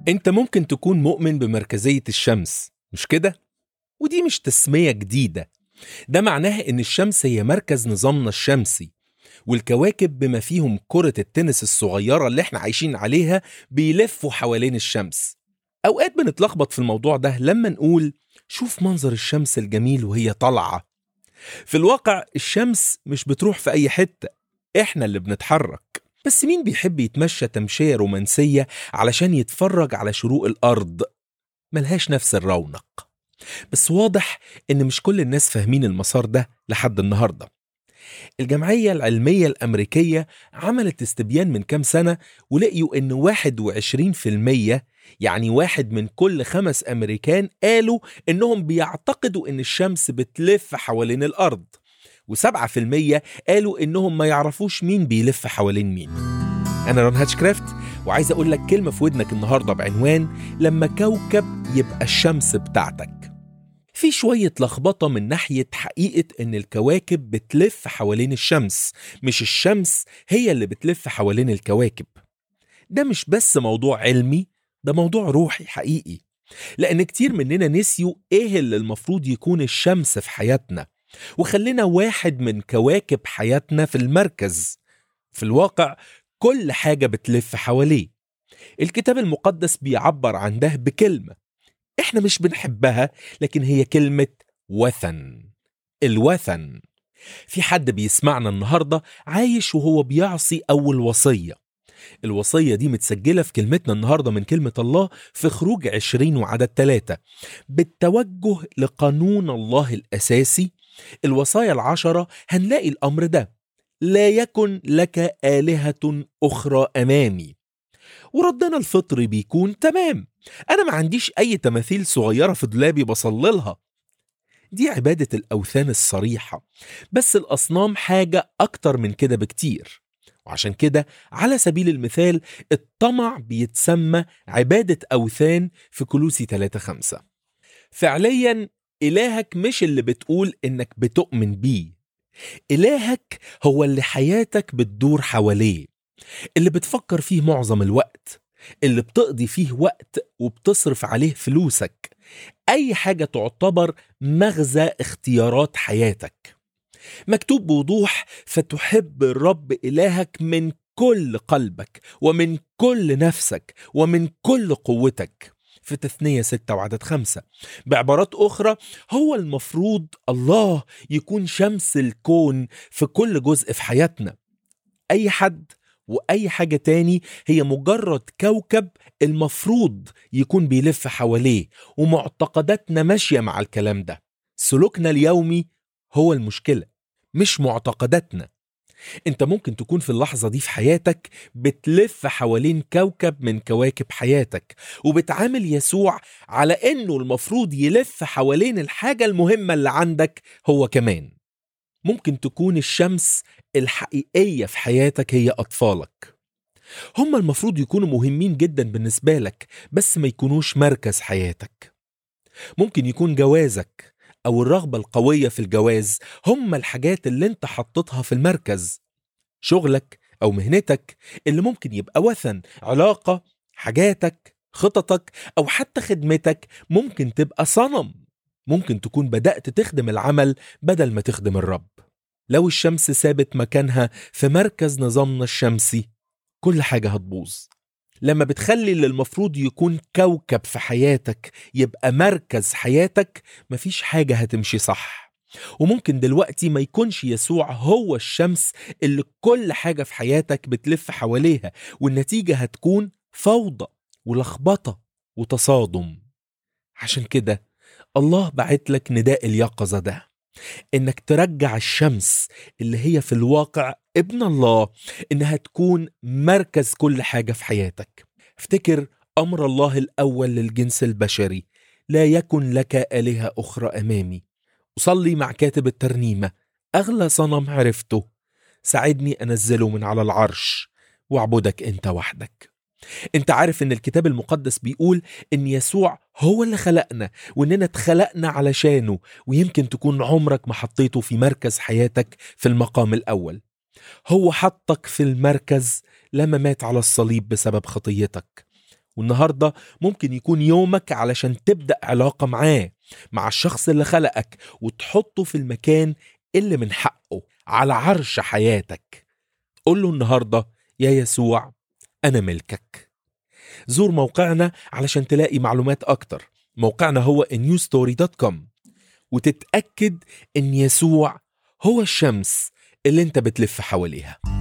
انت ممكن تكون مؤمن بمركزية الشمس مش كده؟ ودي مش تسمية جديدة ده معناها ان الشمس هي مركز نظامنا الشمسي والكواكب بما فيهم كرة التنس الصغيرة اللي احنا عايشين عليها بيلفوا حوالين الشمس اوقات بنتلخبط في الموضوع ده لما نقول شوف منظر الشمس الجميل وهي طالعة في الواقع الشمس مش بتروح في اي حتة احنا اللي بنتحرك بس مين بيحب يتمشى تمشية رومانسية علشان يتفرج على شروق الأرض ملهاش نفس الرونق بس واضح إن مش كل الناس فاهمين المسار ده لحد النهاردة الجمعية العلمية الأمريكية عملت استبيان من كام سنة ولقيوا إن 21% يعني واحد من كل خمس أمريكان قالوا إنهم بيعتقدوا إن الشمس بتلف حوالين الأرض و7% قالوا إنهم ما يعرفوش مين بيلف حوالين مين أنا رون هاتشكرافت وعايز أقول لك كلمة في ودنك النهاردة بعنوان لما كوكب يبقى الشمس بتاعتك في شوية لخبطة من ناحية حقيقة إن الكواكب بتلف حوالين الشمس مش الشمس هي اللي بتلف حوالين الكواكب ده مش بس موضوع علمي ده موضوع روحي حقيقي لأن كتير مننا نسيوا إيه اللي المفروض يكون الشمس في حياتنا وخلينا واحد من كواكب حياتنا في المركز في الواقع كل حاجة بتلف حواليه الكتاب المقدس بيعبر عن ده بكلمة احنا مش بنحبها لكن هي كلمة وثن الوثن في حد بيسمعنا النهاردة عايش وهو بيعصي أول وصية الوصية دي متسجلة في كلمتنا النهاردة من كلمة الله في خروج عشرين وعدد ثلاثة بالتوجه لقانون الله الأساسي الوصايا العشرة هنلاقي الأمر ده لا يكن لك آلهة أخرى أمامي وردنا الفطري بيكون تمام أنا ما عنديش أي تماثيل صغيرة في دولابي بصللها دي عبادة الأوثان الصريحة بس الأصنام حاجة أكتر من كده بكتير وعشان كده على سبيل المثال الطمع بيتسمى عبادة أوثان في كلوسي 3 5 فعليا إلهك مش اللي بتقول إنك بتؤمن بيه إلهك هو اللي حياتك بتدور حواليه اللي بتفكر فيه معظم الوقت اللي بتقضي فيه وقت وبتصرف عليه فلوسك أي حاجة تعتبر مغزى اختيارات حياتك مكتوب بوضوح فتحب الرب إلهك من كل قلبك ومن كل نفسك ومن كل قوتك في تثنية ستة وعدد خمسة بعبارات أخرى هو المفروض الله يكون شمس الكون في كل جزء في حياتنا أي حد وأي حاجة تاني هي مجرد كوكب المفروض يكون بيلف حواليه ومعتقداتنا ماشية مع الكلام ده سلوكنا اليومي هو المشكلة مش معتقداتنا انت ممكن تكون في اللحظة دي في حياتك بتلف حوالين كوكب من كواكب حياتك وبتعامل يسوع على انه المفروض يلف حوالين الحاجة المهمة اللي عندك هو كمان ممكن تكون الشمس الحقيقية في حياتك هي أطفالك هم المفروض يكونوا مهمين جدا بالنسبة لك بس ما يكونوش مركز حياتك ممكن يكون جوازك أو الرغبة القوية في الجواز هم الحاجات اللي انت حطيتها في المركز شغلك أو مهنتك اللي ممكن يبقى وثن علاقة حاجاتك خططك أو حتى خدمتك ممكن تبقى صنم ممكن تكون بدأت تخدم العمل بدل ما تخدم الرب لو الشمس سابت مكانها في مركز نظامنا الشمسي كل حاجة هتبوظ لما بتخلي اللي المفروض يكون كوكب في حياتك يبقى مركز حياتك مفيش حاجة هتمشي صح وممكن دلوقتي ما يكونش يسوع هو الشمس اللي كل حاجة في حياتك بتلف حواليها والنتيجة هتكون فوضى ولخبطة وتصادم عشان كده الله بعت لك نداء اليقظة ده انك ترجع الشمس اللي هي في الواقع ابن الله انها تكون مركز كل حاجة في حياتك افتكر امر الله الاول للجنس البشري لا يكن لك آلهة أخرى أمامي أصلي مع كاتب الترنيمة أغلى صنم عرفته ساعدني أنزله من على العرش واعبدك أنت وحدك انت عارف ان الكتاب المقدس بيقول ان يسوع هو اللي خلقنا واننا اتخلقنا علشانه ويمكن تكون عمرك ما حطيته في مركز حياتك في المقام الاول هو حطك في المركز لما مات على الصليب بسبب خطيتك والنهاردة ممكن يكون يومك علشان تبدأ علاقة معاه مع الشخص اللي خلقك وتحطه في المكان اللي من حقه على عرش حياتك قول له النهاردة يا يسوع أنا ملكك زور موقعنا علشان تلاقي معلومات أكتر موقعنا هو newstory.com وتتأكد إن يسوع هو الشمس اللي انت بتلف حواليها